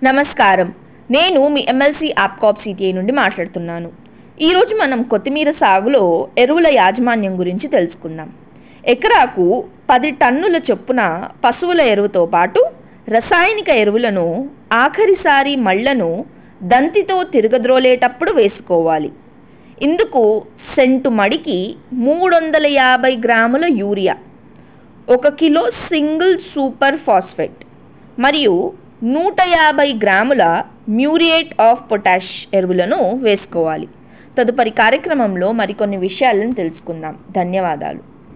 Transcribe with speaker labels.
Speaker 1: నమస్కారం నేను మీ MLC ఆప్కాప్ CTI నుండి మాట్లాడుతున్నాను ఈరోజు మనం కొత్తిమీర సాగులో ఎరువుల యాజమాన్యం గురించి తెలుసుకుందాం ఎకరాకు పది టన్నుల చొప్పున పశువుల ఎరువుతో పాటు రసాయనిక ఎరువులను ఆఖరిసారి మళ్లను దంతితో తిరగద్రోలేటప్పుడు వేసుకోవాలి ఇందుకు సెంటు మడికి మూడు వందల యాభై గ్రాముల యూరియా ఒక కిలో సింగిల్ సూపర్ ఫాస్ఫేట్ మరియు నూట యాభై గ్రాముల మ్యూరియేట్ ఆఫ్ పొటాష్ ఎరువులను వేసుకోవాలి తదుపరి కార్యక్రమంలో మరికొన్ని విషయాలను తెలుసుకుందాం ధన్యవాదాలు